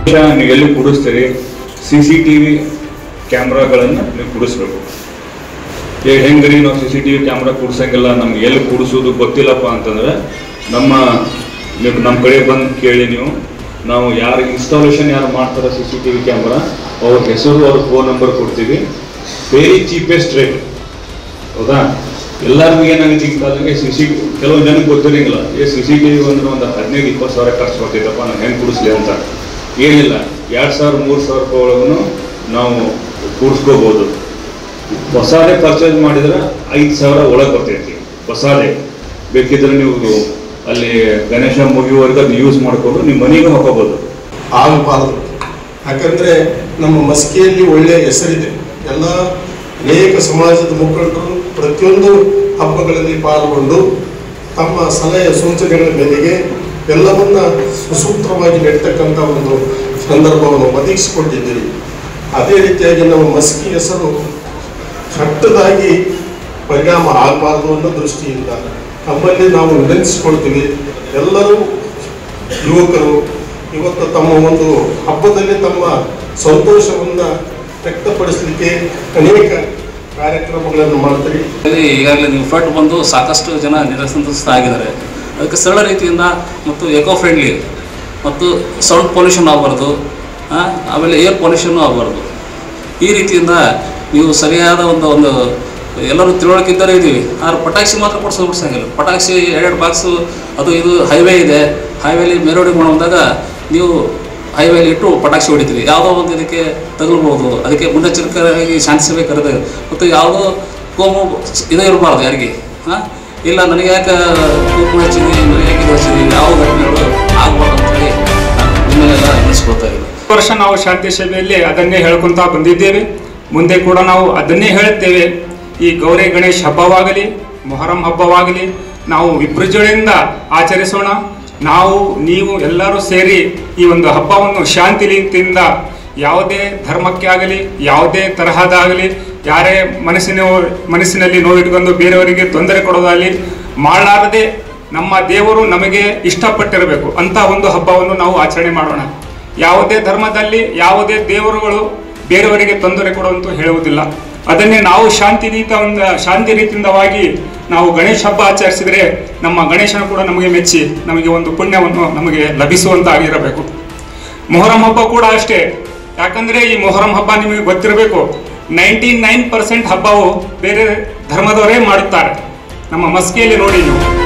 ನೀವು ಎಲ್ಲಿ ಕೂಡಿಸ್ತೀರಿ ಸಿ ಸಿ ಟಿ ವಿ ಕ್ಯಾಮ್ರಾಗಳನ್ನು ನೀವು ಕೂಡಿಸ್ಬೇಕು ಈಗ ಹೆಂಗ್ರಿ ನಾವು C C T V camera ಕೂಡ್ಸಂಗಿಲ್ಲ ನಮ್ಗೆ ಎಲ್ಲಿ ಕೂಡಿಸೋದು ಗೊತ್ತಿಲ್ಲಪ್ಪ ಅಂತಂದ್ರೆ ನಮ್ಮ ನೀವು ನಮ್ಮ ಕಡೆ ಬಂದು ಕೇಳಿ ನೀವು ನಾವು ಯಾರು ಇನ್ಸ್ಟಾಲೇಷನ್ ಯಾರು ಮಾಡ್ತಾರೆ C C T V camera ಅವ್ರ ಹೆಸರು ಅವ್ರ ಫೋನ್ ನಂಬರ್ ಕೊಡ್ತೀವಿ ವೆರಿ ಚೀಪೆಸ್ಟ್ ರೇಟ್ ಹೌದಾ ಎಲ್ಲರಿಗೂ ಏನಾಗುತ್ತೆ ಈಗ ಕಾಲಕ್ಕೆ ಸಿ ಸಿ ಕೆಲವು ಜನಕ್ಕೆ ಗೊತ್ತಿರಂಗಿಲ್ಲ A C C T V ಅಂದ್ರೆ ಒಂದು ಹದಿನೈದು ಇಪ್ಪತ್ತು ಸಾವಿರ ಖರ್ಚು ಬರ್ತಿದ್ದಪ್ಪ ನಾನು ಹೆಂಗೆ ಕೂಡಿಸ್ಲಿ ಅಂತ ಏನಿಲ್ಲ ಎರಡು ಸಾವಿರ ಮೂರು ಸಾವಿರ ರೂಪಾಯಿ ಒಳಗೂ ನಾವು ಕೂಡಿಸ್ಕೋಬೋದು ಹೊಸಾದೇ ಪರ್ಚೇಸ್ ಮಾಡಿದ್ರೆ ಐದು ಸಾವಿರ ಒಳಗೆ ಬರ್ತೈತಿ ಹೊಸಾದೇ ಬೇಕಿದ್ರೆ ನೀವು ಅಲ್ಲಿ ಗಣೇಶ ಮುಗಿಯುವವರೆಗೆ ಅದನ್ನ ಯೂಸ್ ಮಾಡಿಕೊಂಡು ನಿಮ್ಮ ಮನೆಗೂ ಹಾಕೋಬೋದು ಆಗಬಾರದು ಯಾಕಂದ್ರೆ ನಮ್ಮ ಮಸ್ಕಿಯಲ್ಲಿ ಒಳ್ಳೆಯ ಹೆಸರಿದೆ ಎಲ್ಲ ಅನೇಕ ಸಮಾಜದ ಮುಖಂಡರು ಪ್ರತಿಯೊಂದು ಹಬ್ಬಗಳಲ್ಲಿ ಪಾಲ್ಗೊಂಡು ತಮ್ಮ ಸಲಹೆ ಸೂಚನೆಗಳ ಮೇರೆಗೆ ಎಲ್ಲವನ್ನ ಸುಸೂತ್ರವಾಗಿ ನೆಡ್ತಕ್ಕಂಥ ಒಂದು ಸಂದರ್ಭವನ್ನು ಒದಗಿಸಿಕೊಟ್ಟಿದ್ದೀರಿ ಅದೇ ರೀತಿಯಾಗಿ ನಮ್ಮ ಮಸ್ಕಿ ಹೆಸರು ಕೆಟ್ಟದಾಗಿ ಪರಿಣಾಮ ಆಗಬಾರ್ದು ಅನ್ನೋ ದೃಷ್ಟಿಯಿಂದ ನಮ್ಮಲ್ಲಿ ನಾವು ವಿನಂತಿಸಿಕೊಳ್ತೀವಿ ಎಲ್ಲರೂ ಯುವಕರು ಇವತ್ತು ತಮ್ಮ ಒಂದು ಹಬ್ಬದಲ್ಲಿ ತಮ್ಮ ಸಂತೋಷವನ್ನು ವ್ಯಕ್ತಪಡಿಸಲಿಕ್ಕೆ ಅನೇಕ ಕಾರ್ಯಕ್ರಮಗಳನ್ನು ಮಾಡ್ತೀರಿ ಇಲ್ಲಿ ಈಗಾಗಲೇ ನೀವು ಫ್ಲಡ್ ಬಂದು ಸಾಕಷ್ಟು ಜನ ನಿರಸಂತಸ್ತ ಆಗಿದ್ದಾರೆ ಅದಕ್ಕೆ ಸರಳ ರೀತಿಯಿಂದ ಮತ್ತು ಎಕೋ ಫ್ರೆಂಡ್ಲಿ ಮತ್ತು ಸೌಂಡ್ ಪೊಲ್ಯೂಷನ್ ಆಗಬಾರ್ದು ಆ, ಆಮೇಲೆ ಏರ್ ಪೊಲ್ಯೂಷನ್ನು ಆಗಬಾರ್ದು ಈ ರೀತಿಯಿಂದ ನೀವು ಸರಿಯಾದ ಒಂದು ಒಂದು ಎಲ್ಲರೂ ತಿಳುವಳಿಕೆ ಇದ್ದರೆ ಇದ್ದೀವಿ ಆದ್ರೆ ಪಟಾಕ್ಷಿ ಮಾತ್ರ ಕೊಡ್ಸೋದು ಬಿಡ್ಸಂಗಿಲ್ಲ ಪಟಾಕ್ಷಿ ಎರಡೆರಡು ಬಾಕ್ಸು ಅದು ಇದು ಹೈವೇ ಇದೆ ಹೈವೇಲಿ ಮೆರವಣಿಗೆ ಮಾಡುವಾಗ ನೀವು ಹೈವೇಲಿ ಇಟ್ಟು ಪಟಾಕ್ಷಿ ಹೊಡಿತೀರಿ ಯಾವುದೋ ಒಂದು ಇದಕ್ಕೆ ತಗಲ್ಬೋದು ಅದಕ್ಕೆ ಮುನ್ನೆಚ್ಚರಿಕೆಯಾಗಿ ಶಾಂತಿ ಸಭೆ ಕರೆದ ಮತ್ತು ಯಾವುದೋ ಕೋಮು ಇದೇ ಇರಬಾರ್ದು ಯಾರಿಗೆ ಹಾಂ ಇಲ್ಲ ನನಗೆ ಯಾಕೆ ಕೋಮು ಹಚ್ಚಿದಿ ನನಗೆ ಯಾಕೆ ಇದು ಹಚ್ಚಿದಿ ಯಾವ ಘಟನೆಗಳು ಆಗ್ಬಾರ್ದು ಅಂತೇಳಿ ನಾನು ನಿಮ್ಮನ್ನೆಲ್ಲ ನೆನೆಸ್ಕೊಳ್ತಾ ಇದ್ದೀನಿ ಈ ವರ್ಷ ನಾವು ಶಾಂತಿ ಸಭೆಯಲ್ಲಿ ಅದನ್ನೇ ಹೇಳ್ಕೊಂತ ಬಂದಿದ್ದೇವೆ ಮುಂದೆ ಕೂಡ ನಾವು ಅದನ್ನೇ ಹೇಳುತ್ತೇವೆ ಈ ಗೌರಿ ಗಣೇಶ್ ಹಬ್ಬವಾಗಲಿ ಮೊಹರಂ ಹಬ್ಬವಾಗಲಿ ನಾವು ವಿಜೃಂಭಣೆಯಿಂದ ಆಚರಿಸೋಣ ನಾವು ನೀವು ಎಲ್ಲರೂ ಸೇರಿ ಈ ಒಂದು ಹಬ್ಬವನ್ನು ಶಾಂತಿ ರೀತಿಯಿಂದ ಯಾವುದೇ ಧರ್ಮಕ್ಕೆ ಆಗಲಿ ಯಾವುದೇ ತರಹದಾಗಲಿ ಯಾರೇ ಮನಸ್ಸಿನ ಮನಸ್ಸಿನಲ್ಲಿ ನೋವಿಟ್ಕೊಂಡು ಬೇರೆಯವರಿಗೆ ತೊಂದರೆ ಕೊಡೋದಾಗಲಿ ಮಾಡಲಾರದೆ ನಮ್ಮ ದೇವರು ನಮಗೆ ಇಷ್ಟಪಟ್ಟಿರಬೇಕು ಅಂತ ಒಂದು ಹಬ್ಬವನ್ನು ನಾವು ಆಚರಣೆ ಮಾಡೋಣ ಯಾವುದೇ ಧರ್ಮದಲ್ಲಿ ಯಾವುದೇ ದೇವರುಗಳು ಬೇರೆಯವರಿಗೆ ತೊಂದರೆ ಕೊಡುವಂತೂ ಹೇಳುವುದಿಲ್ಲ ಅದನ್ನೇ ನಾವು ಶಾಂತಿ ರೀತ ಒಂದು ಶಾಂತಿ ರೀತಿಯಿಂದವಾಗಿ ನಾವು ಗಣೇಶ ಹಬ್ಬ ಆಚರಿಸಿದರೆ ನಮ್ಮ ಗಣೇಶನ ಕೂಡ ನಮಗೆ ಮೆಚ್ಚಿ ನಮಗೆ ಒಂದು ಪುಣ್ಯವನ್ನು ನಮಗೆ ಲಭಿಸುವಂತಾಗಿರಬೇಕು ಮೊಹರಂ ಹಬ್ಬ ಕೂಡ ಅಷ್ಟೇ ಯಾಕಂದ್ರೆ ಈ ಮೊಹರಂ ಹಬ್ಬ ನಿಮಗೆ ಗೊತ್ತಿರಬೇಕು ನೈಂಟಿ ನೈನ್ ಪರ್ಸೆಂಟ್ ಹಬ್ಬವು ಬೇರೆ ಧರ್ಮದವರೇ ಮಾಡುತ್ತಾರೆ ನಮ್ಮ ಮಸ್ಕಿಯಲ್ಲಿ ನೋಡಿ ನೀವು